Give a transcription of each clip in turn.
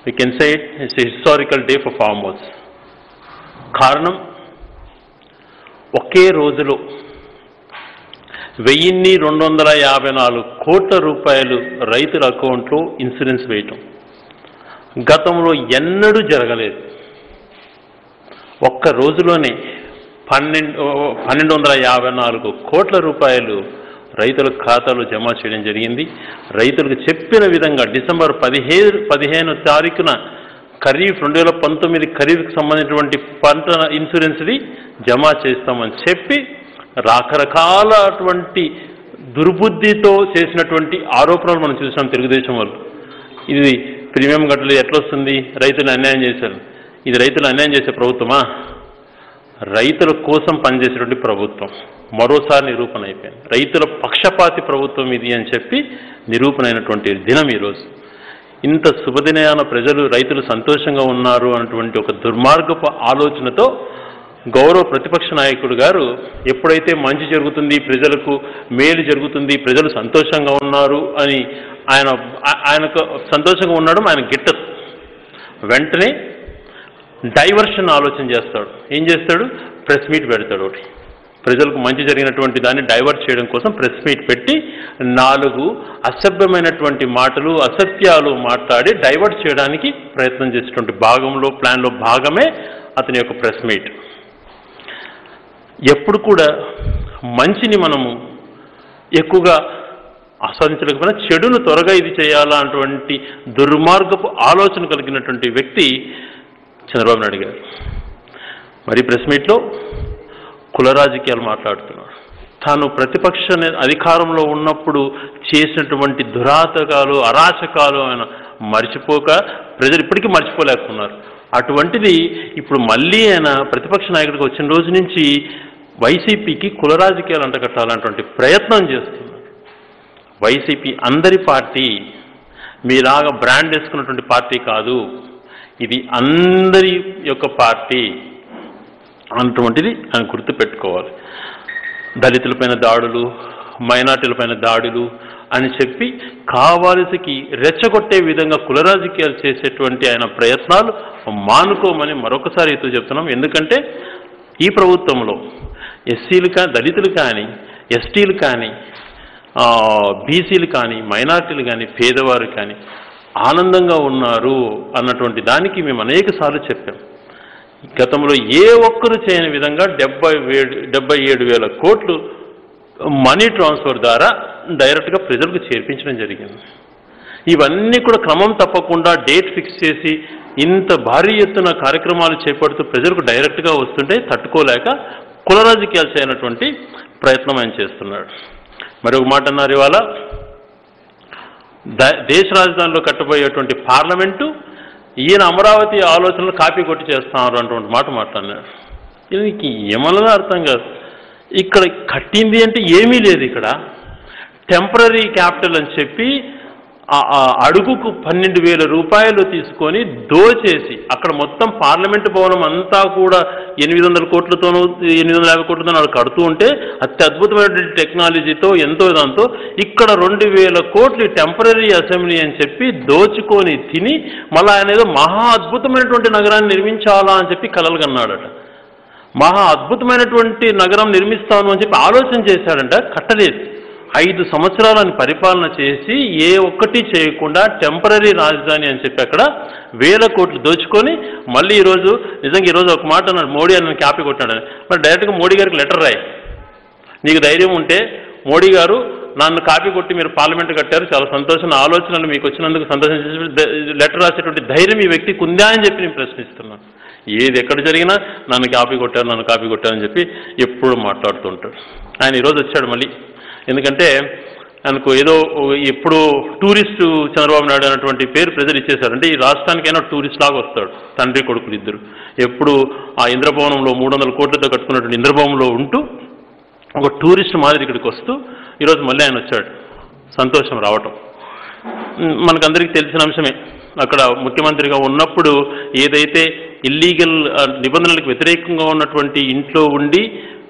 we can say it, it's a historical day for farmers. కారణం ఒకే రోజులో వెయ్యిన్ని రెండు వందల యాభై నాలుగు కోట్ల రూపాయలు రైతుల అకౌంట్లో ఇన్సూరెన్స్ వేయటం గతంలో ఎన్నడూ జరగలేదు ఒక్క రోజులోనే పన్నెండు పన్నెండు వందల యాభై నాలుగు కోట్ల రూపాయలు రైతుల ఖాతాలో జమ చేయడం జరిగింది రైతులకు చెప్పిన విధంగా డిసెంబర్ పదిహేను పదిహేను తారీఖున ఖరీఫ్ రెండు వేల పంతొమ్మిది ఖరీఫ్కి సంబంధించినటువంటి పంట ఇన్సూరెన్స్ది జమ చేస్తామని చెప్పి రకరకాలటువంటి దుర్బుద్ధితో చేసినటువంటి ఆరోపణలు మనం చూసాం తెలుగుదేశం వాళ్ళు ఇది ప్రీమియం గట్టలు ఎట్లా వస్తుంది రైతులు అన్యాయం చేశారు ఇది రైతులు అన్యాయం చేసే ప్రభుత్వమా రైతుల కోసం పనిచేసేటువంటి ప్రభుత్వం మరోసారి నిరూపణ అయిపోయింది రైతుల పక్షపాతి ప్రభుత్వం ఇది అని చెప్పి నిరూపణ అయినటువంటి దినం ఈరోజు ఇంత శుభదినయాన ప్రజలు రైతులు సంతోషంగా ఉన్నారు అన్నటువంటి ఒక దుర్మార్గపు ఆలోచనతో గౌరవ ప్రతిపక్ష నాయకుడు గారు ఎప్పుడైతే మంచి జరుగుతుంది ప్రజలకు మేలు జరుగుతుంది ప్రజలు సంతోషంగా ఉన్నారు అని ఆయన ఆ- ఆయనకు సంతోషంగా ఉండడం ఆయన గిట్టదు వెంటనే డైవర్షన్ ఆలోచన చేస్తాడు ఏం చేస్తాడు ప్రెస్ మీట్ పెడతాడు ఒకటి ప్రజలకు మంచి జరిగినటువంటి దాన్ని డైవర్ట్ చేయడం కోసం ప్రెస్ మీట్ పెట్టి నాలుగు అసభ్యమైనటువంటి మాటలు అసత్యాలు మాట్లాడి డైవర్ట్ చేయడానికి ప్రయత్నం చేసేటువంటి భాగంలో ప్లాన్లో భాగమే అతని యొక్క ప్రెస్ మీట్ ఎప్పుడు కూడా మంచిని మనము ఎక్కువగా ఆస్వాదించలేకపోయినా చెడును త్వరగా ఇది చేయాలా అటువంటి దుర్మార్గపు ఆలోచన కలిగినటువంటి వ్యక్తి చంద్రబాబు నాయుడు గారు మరి ప్రెస్ మీట్లో కుల రాజకీయాలు మాట్లాడుతున్నాడు తాను ప్రతిపక్ష నే- అధికారంలో ఉన్నప్పుడు చేసినటువంటి దురాతకాలు అరాచకాలు ఆయన మర్చిపోక ప్రజలు ఇప్పటికీ మర్చిపోలేకున్నారు అటువంటిది ఇప్పుడు మళ్ళీ ఆయన ప్రతిపక్ష నాయకుడికి వచ్చిన రోజు నుంచి వైసీపీకి కుల రాజకీయాలు అంటగట్టాలన్నటువంటి ప్రయత్నం చేస్తున్నారు వైసీపీ అందరి పార్టీ మీలాగా బ్రాండ్ వేసుకున్నటువంటి పార్టీ కాదు ఇది అందరి యొక్క పార్టీ అన్నటువంటిది ఆయన గుర్తు పెట్టుకోవాలి దళితులపైన దాడులు మైనార్టీలపైన దాడులు అని చెప్పి కావాల్సికి రెచ్చగొట్టే విధంగా కుల రాజకీయాలు చేసేటువంటి ఆయన ప్రయత్నాలు మానుకోమని మరొకసారి ఇతూ చెప్తున్నాం ఎందుకంటే ఈ ప్రభుత్వంలో ఎస్సీలు కానీ దళితులు కానీ ఎస్టీలు కానీ ఆ, బీసీలు కానీ మైనార్టీలు కానీ పేదవారు కానీ ఆనందంగా ఉన్నారు అన్నటువంటి దానికి మేము అనేక సార్లు చెప్పాం గతంలో ఏ ఒక్కరు చేయని విధంగా డెబ్బై వేడు డెబ్బై ఏడు వేల కోట్లు మనీ ట్రాన్స్ఫర్ ద్వారా డైరెక్ట్గా ప్రజలకు చేర్పించడం జరిగింది ఇవన్నీ కూడా క్రమం తప్పకుండా డేట్ ఫిక్స్ చేసి ఇంత భారీ ఎత్తున కార్యక్రమాలు చేపడుతూ ప్రజలకు డైరెక్ట్గా వస్తుంటే తట్టుకోలేక కుల రాజకీయాలు చేయనటువంటి ప్రయత్నం ఆయన చేస్తున్నాడు మరి ఒక మాట అన్నారు ఇవాళ ద- దేశ రాజధానిలో కట్టబోయేటువంటి పార్లమెంటు ఈయన అమరావతి ఆలోచనలు కాపీ కొట్టి చేస్తున్నారు అన్నటువంటి మాట మాట్లాడినాడు దీనికి ఏమన్నా అర్థం కాదు ఇక్కడ కట్టింది అంటే ఏమీ లేదు ఇక్కడ టెంపరీ క్యాపిటల్ అని చెప్పి ఆ- ఆ అడుగుకు పన్నెండు వేల రూపాయలు తీసుకొని దోచేసి అక్కడ మొత్తం పార్లమెంటు భవనం అంతా కూడా ఎనిమిది వందల కోట్లతోనూ ఎనిమిది వందల యాభై కోట్లతో వాళ్ళు కడుతూ ఉంటే అతి అద్భుతమైనటువంటి టెక్నాలజీతో ఎంతో దాంతో ఇక్కడ రెండు వేల కోట్లు టెంపరీ అసెంబ్లీ అని చెప్పి దోచుకొని తిని మళ్ళీ ఆయన ఏదో మహా అద్భుతమైనటువంటి నగరాన్ని నిర్మించాలా అని చెప్పి కలలు కన్నాడట మహా అద్భుతమైనటువంటి నగరం నిర్మిస్తాను అని చెప్పి ఆలోచన చేశాడంట కట్టలేదు ఐదు సంవత్సరాలను పరిపాలన చేసి ఏ ఒక్కటి చేయకుండా టెంపరీ రాజధాని అని చెప్పి అక్కడ వేల కోట్లు దోచుకొని మళ్ళీ ఈరోజు నిజంగా ఈరోజు ఒక మాట అన్నాడు మోడీ అని క్యాపీ కొట్టాడని మరి డైరెక్ట్గా మోడీ గారికి లెటర్ రాయి నీకు ధైర్యం ఉంటే మోడీ గారు నన్ను కాపీ కొట్టి మీరు పార్లమెంట్ కట్టారు చాలా సంతోషం నా ఆలోచనలు మీకు వచ్చినందుకు సంతోషం చేసి ద- లెటర్ రాసేటువంటి ధైర్యం ఈ వ్యక్తికి ఉందా అని చెప్పి నేను ప్రశ్నిస్తున్నాను ఏది ఎక్కడ జరిగినా నన్ను కాపీ కొట్టారు నన్ను కాపీ కొట్టారు అని చెప్పి ఎప్పుడు మాట్లాడుతుంటాడు ఆయన ఈరోజు వచ్చాడు మళ్ళీ ఎందుకంటే ఆయనకు ఏదో ఎప్పుడు టూరిస్టు చంద్రబాబు నాయుడు అన్నటువంటి పేరు ప్రజలు ఇచ్చేశారు అంటే ఈ రాష్ట్రానికైనా టూరిస్ట్ లాగా వస్తాడు తండ్రి కొడుకులు ఇద్దరు ఎప్పుడు ఆ ఇంద్రభవనంలో మూడు వందల కోట్లతో కట్టుకున్నటువంటి ఇంద్రభవనంలో ఉంటూ ఒక టూరిస్ట్ మాదిరి ఇక్కడికి వస్తూ ఈరోజు మళ్ళీ ఆయన వచ్చాడు సంతోషం రావటం ఉమ్, మనకందరికీ తెలిసిన అంశమే అక్కడ ముఖ్యమంత్రిగా ఉన్నప్పుడు ఏదైతే ఇల్లీగల్ నిబంధనలకు వ్యతిరేకంగా ఉన్నటువంటి ఇంట్లో ఉండి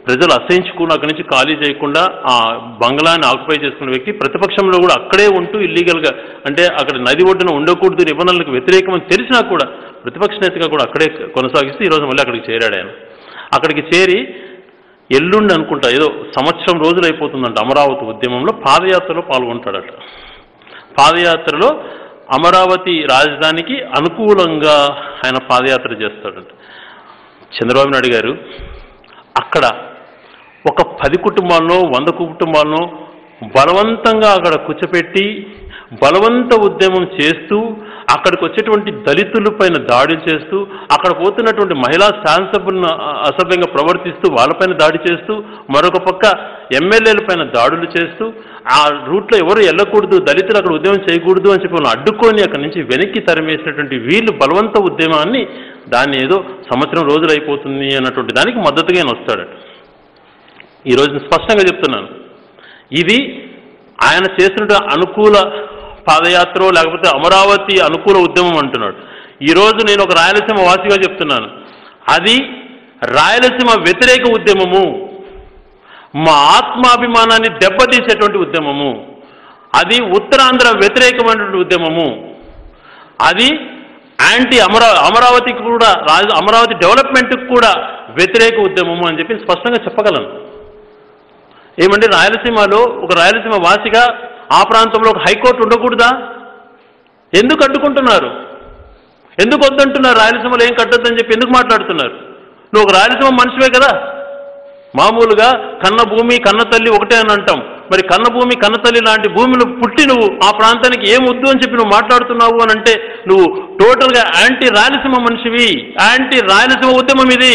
ప్రజలు అసహించుకుని అక్కడి నుంచి ఖాళీ చేయకుండా ఆ బంగ్లాని ఆక్యుపై చేసుకున్న వ్యక్తి ప్రతిపక్షంలో కూడా అక్కడే ఉంటూ ఇల్లీగల్గా అంటే అక్కడ నది ఒడ్డున ఉండకూడదు నిబంధనలకు వ్యతిరేకమని తెలిసినా కూడా ప్రతిపక్ష నేతగా కూడా అక్కడే కొనసాగిస్తూ ఈరోజు మళ్ళీ అక్కడికి చేరాడు ఆయన అక్కడికి చేరి ఎల్లుండి అనుకుంటా ఏదో సంవత్సరం రోజులు అయిపోతుందంట అమరావతి ఉద్యమంలో పాదయాత్రలో పాల్గొంటాడట పాదయాత్రలో అమరావతి రాజధానికి అనుకూలంగా ఆయన పాదయాత్ర చేస్తాడట చంద్రబాబు నాయుడు గారు అక్కడ ఒక పది కుటుంబాలను వంద కుటుంబాలను బలవంతంగా అక్కడ కూర్చోపెట్టి బలవంత ఉద్యమం చేస్తూ అక్కడికి వచ్చేటువంటి దళితుల పైన దాడులు చేస్తూ అక్కడ పోతున్నటువంటి మహిళా శాసనసభ్యులను అసభ్యంగా ప్రవర్తిస్తూ వాళ్ళపైన దాడి చేస్తూ మరొక పక్క ఎమ్మెల్యేల పైన దాడులు చేస్తూ ఆ రూట్లో ఎవరు వెళ్ళకూడదు దళితులు అక్కడ ఉద్యమం చేయకూడదు అని చెప్పి వాళ్ళని అడ్డుకొని అక్కడి నుంచి వెనక్కి తరిమేసినటువంటి వీళ్ళు బలవంత ఉద్యమాన్ని దాన్ని ఏదో సంవత్సరం రోజులు అయిపోతుంది అన్నటువంటి దానికి మద్దతుగా ఆయన వస్తాడట ఈరోజు నేను స్పష్టంగా చెప్తున్నాను ఇది ఆయన చేసినటువంటి అనుకూల పాదయాత్ర లేకపోతే అమరావతి అనుకూల ఉద్యమం అంటున్నాడు ఈరోజు నేను ఒక రాయలసీమ వాసిగా చెప్తున్నాను అది రాయలసీమ వ్యతిరేక ఉద్యమము మా ఆత్మాభిమానాన్ని దెబ్బతీసేటువంటి ఉద్యమము అది ఉత్తరాంధ్ర వ్యతిరేకమైనటువంటి ఉద్యమము అది యాంటీ అమరా అమరావతికి కూడా రాజ అమరావతి డెవలప్మెంట్కి కూడా వ్యతిరేక ఉద్యమము అని చెప్పి స్పష్టంగా చెప్పగలను ఏమంటే రాయలసీమలో ఒక రాయలసీమ వాసిగా ఆ ప్రాంతంలో ఒక హైకోర్టు ఉండకూడదా ఎందుకు అడ్డుకుంటున్నారు ఎందుకు వద్దంటున్నారు రాయలసీమలో ఏం కట్టొద్దని చెప్పి ఎందుకు మాట్లాడుతున్నారు నువ్వు ఒక రాయలసీమ మనిషివే కదా మామూలుగా కన్న భూమి కన్న తల్లి ఒకటే అని అంటాం మరి కన్న భూమి కన్న తల్లి లాంటి భూమిలో పుట్టి నువ్వు ఆ ప్రాంతానికి ఏం వద్దు అని చెప్పి నువ్వు మాట్లాడుతున్నావు అని అంటే నువ్వు టోటల్గా యాంటీ రాయలసీమ మనిషివి యాంటీ రాయలసీమ ఉద్యమం ఇది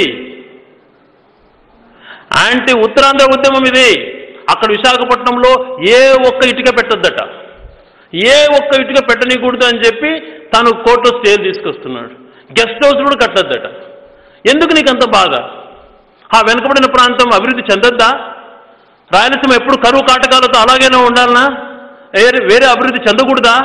యాంటీ ఉత్తరాంధ్ర ఉద్యమం ఇది అక్కడ విశాఖపట్నంలో ఏ ఒక్క ఇటుక పెట్టొద్దట ఏ ఒక్క ఇటుక పెట్టనీకూడదు అని చెప్పి తను కోర్టు స్టేలు తీసుకొస్తున్నాడు గెస్ట్ హౌస్ కూడా కట్టొద్దట ఎందుకు నీకు అంత బాధ ఆ వెనుకబడిన ప్రాంతం అభివృద్ధి చెందొద్దా రాయలసీమ ఎప్పుడు కరువు కాటకాలతో అలాగైనా ఉండాలనా వేరే వేరే అభివృద్ధి చెందకూడదా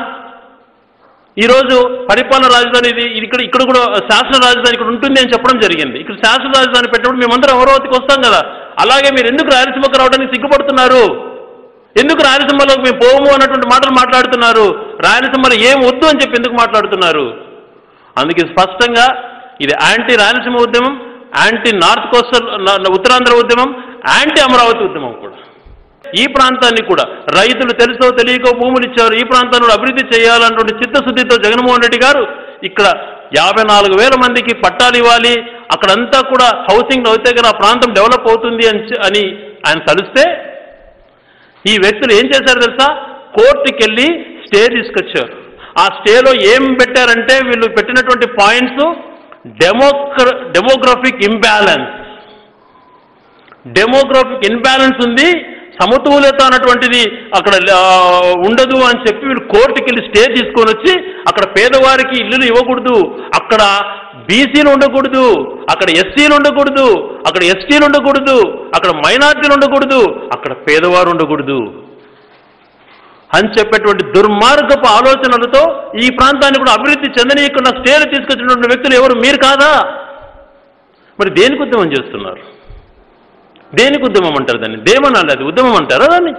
ఈరోజు పరిపాలన రాజధాని ఇది ఇది ఇక్కడ ఇక్కడ కూడా శాసన రాజధాని ఇక్కడ ఉంటుంది అని చెప్పడం జరిగింది ఇక్కడ శాసన రాజధాని పెట్టినప్పుడు మేమందరం అమరావతికి వస్తాం కదా అలాగే మీరు ఎందుకు రాయలసీమకు రావడానికి సిగ్గుపడుతున్నారు ఎందుకు రాయలసీమలోకి మేము పోము అన్నటువంటి మాటలు మాట్లాడుతున్నారు రాయలసీమలో ఏం వద్దు అని చెప్పి ఎందుకు మాట్లాడుతున్నారు అందుకే స్పష్టంగా ఇది యాంటీ రాయలసీమ ఉద్యమం యాంటీ నార్త్ కోస్టల్ న- ఉత్తరాంధ్ర ఉద్యమం యాంటీ అమరావతి ఉద్యమం కూడా ఈ ప్రాంతాన్ని కూడా రైతులు తెలుసో తెలియకో భూములు ఇచ్చారు ఈ ప్రాంతాన్ని అభివృద్ధి చేయాలన్నటువంటి చిత్తశుద్ధితో జగన్మోహన్ రెడ్డి గారు ఇక్కడ యాభై నాలుగు వేల మందికి పట్టాలు ఇవ్వాలి అక్కడంతా కూడా హౌసింగ్ అవుతే కదా ఆ ప్రాంతం డెవలప్ అవుతుంది అని చె- అని ఆయన తలిస్తే ఈ వ్యక్తులు ఏం చేశారు తెలుసా కోర్టుకి వెళ్ళి స్టే తీసుకొచ్చారు ఆ స్టేలో ఏం పెట్టారంటే వీళ్ళు పెట్టినటువంటి పాయింట్స్ డెమోక్ర డెమోగ్రఫిక్ ఇంబ్యాలెన్స్ డెమోగ్రఫిక్ ఇన్బ్యాలెన్స్ ఉంది సమతుల్యత అన్నటువంటిది అక్కడ ఆ, ఉండదు అని చెప్పి వీళ్ళు కోర్టుకి వెళ్ళి స్టే తీసుకొని వచ్చి అక్కడ పేదవారికి ఇల్లులు ఇవ్వకూడదు అక్కడ బీసీలు ఉండకూడదు అక్కడ ఎస్సీలు ఉండకూడదు అక్కడ ఎస్టీలు ఉండకూడదు అక్కడ మైనార్టీలు ఉండకూడదు అక్కడ పేదవారు ఉండకూడదు అని చెప్పేటువంటి దుర్మార్గపు ఆలోచనలతో ఈ ప్రాంతాన్ని కూడా అభివృద్ధి చెందనీయకుండా స్టేలు తీసుకొచ్చినటువంటి వ్యక్తులు ఎవరు మీరు కాదా మరి దేనికి ఉద్యమం చేస్తున్నారు దేనికి ఉద్యమం అంటారు దాన్ని దేమనాలి అది ఉద్యమం అంటారా దాన్ని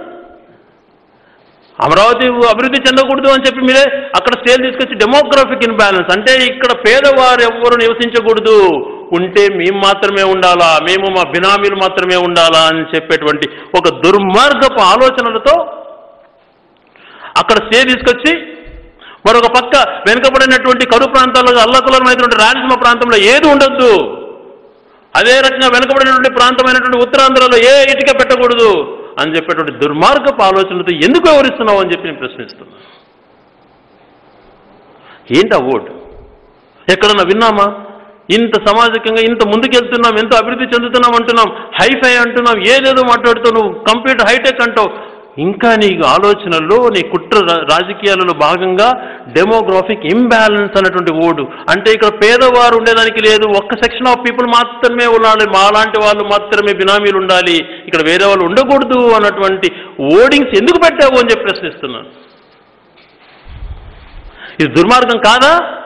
అమరావతి అభివృద్ధి చెందకూడదు అని చెప్పి మీరే అక్కడ స్టేల్ తీసుకొచ్చి డెమోగ్రఫిక్ ఇన్బ్యాలెన్స్ అంటే ఇక్కడ పేదవారు ఎవ్వరు నివసించకూడదు ఉంటే మేము మాత్రమే ఉండాలా మేము మా బినామీలు మాత్రమే ఉండాలా అని చెప్పేటువంటి ఒక దుర్మార్గపు ఆలోచనలతో అక్కడ స్టే తీసుకొచ్చి మరొక పక్క వెనుకబడినటువంటి కరువు ప్రాంతాల్లో అల్లకులమైనటువంటి రాయలసీమ ప్రాంతంలో ఏది ఉండొద్దు అదే రకంగా వెనుకబడినటువంటి ప్రాంతమైనటువంటి ఉత్తరాంధ్రలో ఏ ఇటుక పెట్టకూడదు అని చెప్పేటువంటి దుర్మార్గపు ఆలోచనలతో ఎందుకు వివరిస్తున్నావు అని చెప్పి నేను ప్రశ్నిస్తున్నా ఏంటి ఆ ఓటు ఎక్కడన్నా విన్నామా ఇంత సామాజికంగా ఇంత ముందుకెళ్తున్నాం ఎంతో అభివృద్ధి చెందుతున్నాం అంటున్నాం హైఫై అంటున్నాం ఏదేదో మాట్లాడుతావు నువ్వు కంప్యూటర్ హైటెక్ అంటావు ఇంకా నీ ఆలోచనల్లో నీ కుట్ర రా- రాజకీయాలలో భాగంగా డెమోగ్రాఫిక్ ఇంబ్యాలెన్స్ అన్నటువంటి ఓడు అంటే ఇక్కడ పేదవారు ఉండేదానికి లేదు ఒక్క సెక్షన్ ఆఫ్ పీపుల్ మాత్రమే ఉండాలి మా లాంటి వాళ్ళు మాత్రమే బినామీలు ఉండాలి ఇక్కడ వేరే వాళ్ళు ఉండకూడదు అన్నటువంటి ఓడింగ్స్ ఎందుకు పెట్టావు అని చెప్పి ప్రశ్నిస్తున్నాను ఇది దుర్మార్గం కాదా